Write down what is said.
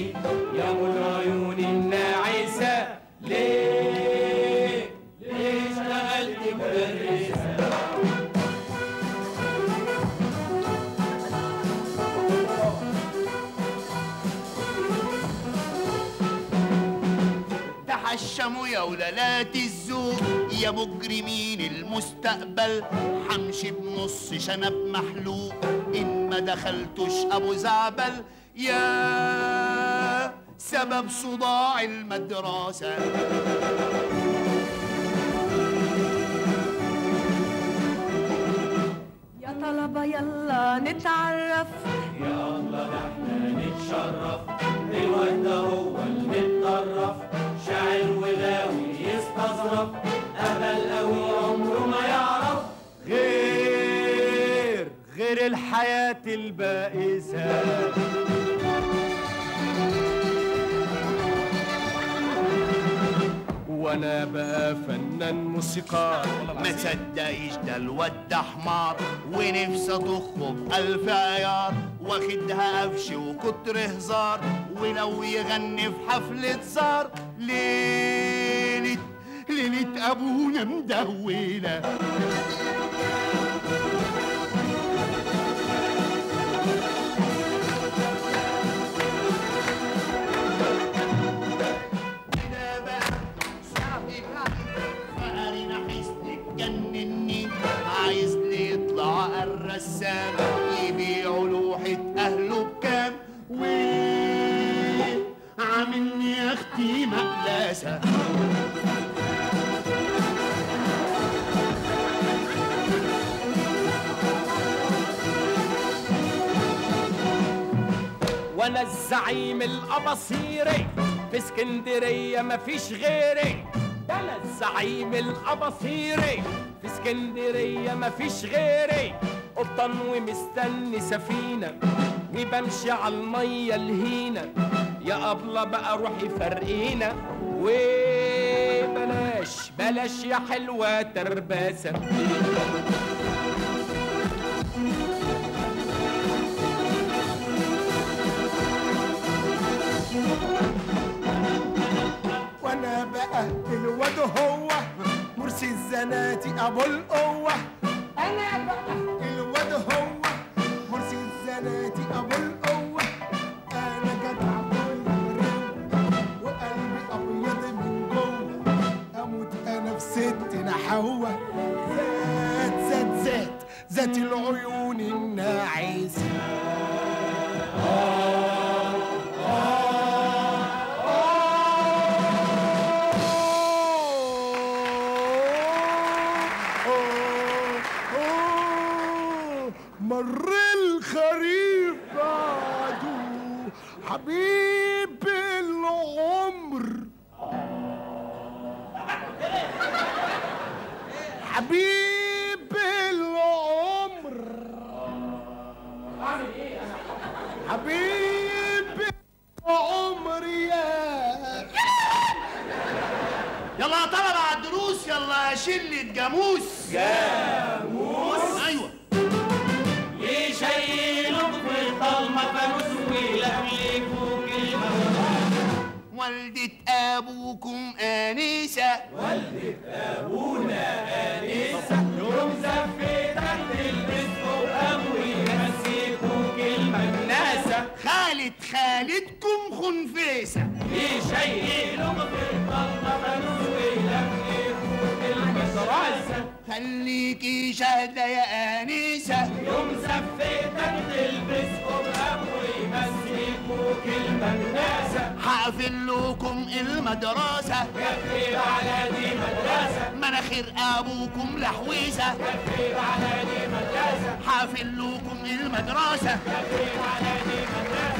عيني يا ابو العيون الناعسة ليه ليه اشتغلت مدرسة تحشموا يا ولالات الذوق يا مجرمين المستقبل حمشي بنص شنب محلوق ان ما دخلتش ابو زعبل يا سبب صداع المدرسه يا طلبة يلا نتعرف يا الله ده احنا نتشرف الواد ده هو المتطرف شاعر وغاوي يستظرف أبل قوي عمره ما يعرف غير غير الحياة البائسة وانا بقى فنان موسيقار ما تصدقيش ده الواد ده حمار ونفسي اطخه بألف عيار واخدها قفش وكتر هزار ولو يغني في حفلة زار ليلة ليلة أبونا مدولة كده بقى صاحبي فقرينا حسنك جنني عايز لي يطلع الرسام يبيعوا لوحة أهله بكام و عاملني يا أختي مقلاسة وانا الزعيم الاباصيري في اسكندريه مفيش غيري ده انا الزعيم الاباصيري في اسكندريه مفيش غيري قبطان ومستني سفينه وبمشي على الميه الهينه يا ابله بقى روحي فرقينا وبلاش بلاش يا حلوه ترباسه وانا بقى الواد هو مرسي الزناتي ابو القوه انا بقى الواد هو مرسي الزناتي ابو القوه انا جدع كل وقلبي ابيض من جوه اموت انا في ست نحوه ذات ذات ذات ذات العيون الناعسه مر الخريف بعده حبيب العمر حبيب العمر حبيب العمر يا يلا يا طلبة على الدروس يلا يا شلة جاموس جاموس أيوه يشيلوا في الضلمة فانوس ويلفلفوا كلمة والدة أبوكم آنسة يوم زفي تحت البسق وأبوي يمسكوا كلمة الناسة خالة خالتكم خنفيسة يشيلوا في الضلمة فانوس ويلفلفوا كلمة راسة خليكي شاهدة يا آنسة يوم زفي تحت البسق وأبوي يمسكوا كلمة الناسة حافل لكم المدرسة كفي على دي مدرسة مناخير أبوكم لحويسة كفي على دي مدرسة حافل لكم المدرسة كفي على دي مدرسة